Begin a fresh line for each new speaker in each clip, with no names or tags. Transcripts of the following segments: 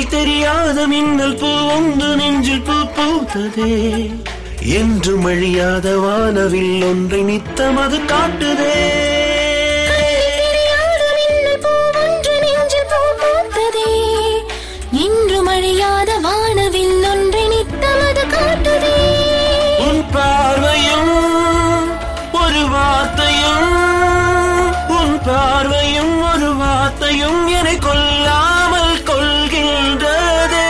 கண்ணில் தெரியாத மின்னல் பூ ஒன்று நெஞ்சில் பூ பூத்ததே என்று மழியாத வானவில் ஒன்றை நித்தம் அது காட்டுதே
தெரியாத மின்னல் பூ ஒன்று நெஞ்சில் பூ பூத்ததே இன்று மழையாத வானவில் ஒன்றை நித்தம் அது காட்டுதே
உன் பார்வையும் ஒரு வார்த்தையும் உன் பார்வையும் ஒரு வார்த்தையும் என்னை கொல்லாமல் கொள்கின்றதே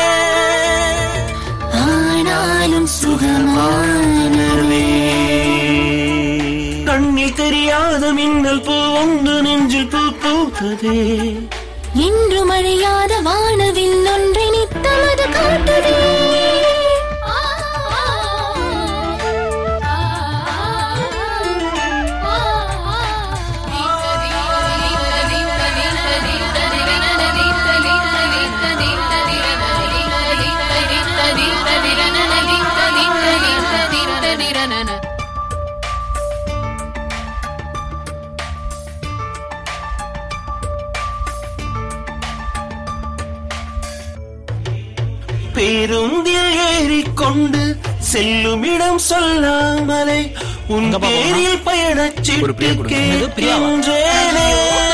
ஆனாலும்
சுகமானவே கண்ணில் தெரியாத மின்னல் பூ ஒன்று நெஞ்சில் பூ பூத்ததே
இன்று மழையாத வானவில் ஒன்றை நித்தம் அது காட்டுதே
பேருந்தில் ஏறிக்கொண்டு செல்லும் இடம் சொல்லாமலே உன்
எங்க போகணும்?
பேரில் பயணச்
ஒரு பிரியா
சீட்டு
கொடுங்க.
என்னது பிரியாவா?
கேட்கின்றேனே.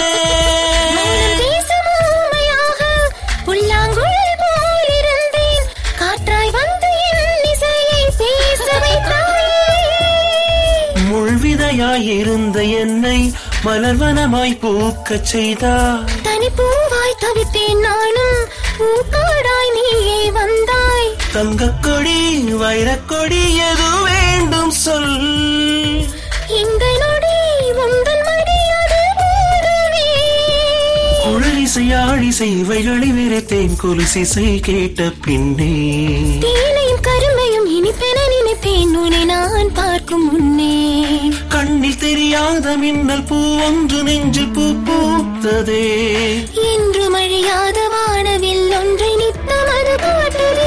தேசமூமையாக புல்லாங்குழல் போலிருந்தேன் காற்றாய் வந்து என் இசையை பேச வைத்தாயே
முள்விதையாயிருந்த என்னை மலர்வனமாய் பூக்கச் செய்தாய்
தனிப்பூவாய் தவித்தேன் நானும் பூக்காடாய் நீயே வந்தாய்
தங்கக் கொடி வைரக்கொடி எது வேண்டும் சொல்
இந்த நொடி உந்தன் மடி அது போதுமே
குழலிசை ஆழிசை இவைகளை விரைத்தேன் கொலுசிசை கேட்ட பின்னே
தேனையும் கருமையும் இனிப்பென நினைத்தேன் உன்னை நான் பார்க்கும் முன்னே
கண்ணில் தெரியாத மின்னல் பூ ஒன்று நெஞ்சில் பூ பூத்ததே
இன்று மழையாத வானவில் ஒன்றை நித்தம் அது காட்டுதே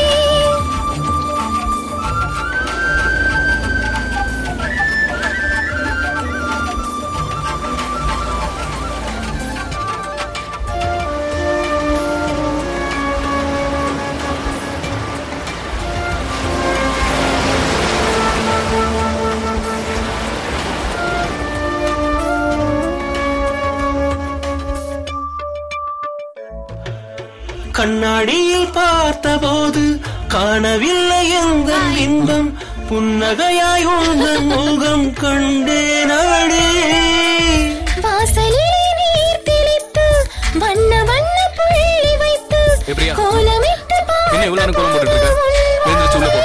கண்ணாடியில் பார்த்தபோது காணவில்லை எந்த இன்பம் புன்னகையாய் உந்தன் முகம் கண்டேனடே
வாசலிலே நீர் தெளித்து வண்ண வண்ண புள்ளி வைத்து
எப்படியா?
கோலமிட்டு
என்ன இவ்வளவு நேரம் கோலம் போட்டுட்டு இருக்க? எழுந்திருச்சு உள்ள போ.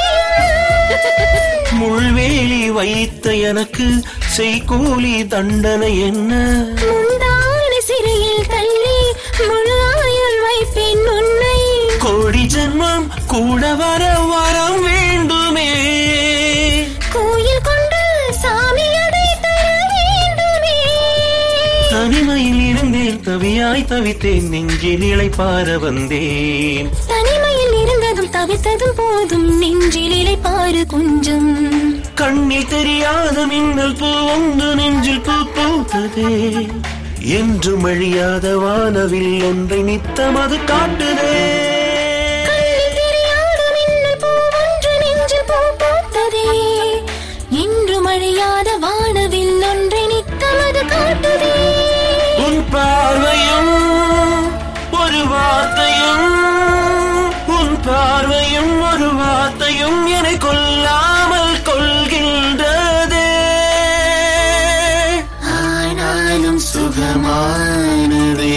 முள்வேலி வைத்த எனக்கு செய்கூலி தண்டனை என்ன
முந்தான சிறையில் தள்ளி முழு ஆயுள் வைப்பேன் உன்னை
கோடி ஜென்மம் கூட வர வரம் வேண்டுமே
கோயில் கொண்டு சாமி அதை தர வேண்டுமே
தனிமையில் இருந்தேன் தவியாய் தவித்தேன் நெஞ்சில் இலை பார வந்தேன்
தனிமையில் இருந்ததும் தவித்ததும் போதும் நெஞ்சில் இலை பாரு கொஞ்சம்
கண்ணில் தெரியாத மின்னல் பூ ஒன்று நெஞ்சில் பூ பூத்ததே என்று மழியாத வானவில் ஒன்றை நித்தம் அது காட்டுதே
கண்ணில் தெரியாத மின்னல் பூ ஒன்று நெஞ்சில் பூ பூத்ததே இன்று மழையாத வானவில் ஒன்றை நித்தம் அது காட்டுதே
உன் பார்வையும் ஒரு வார்த்தையும் உன் பார்வையும் ஒரு வார்த்தையும் என்னை கொல்லாமல் கொள்கின்றதே ஆனாலும் சுகமானதே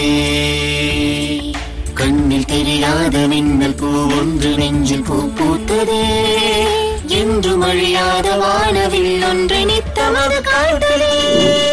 கண்ணில் தெரியாத மின்னல் பூ ஒன்று நெஞ்சில் பூ பூத்ததே என்று மழியாத வானவில் ஒன்றை நித்தம் அது காட்டுதே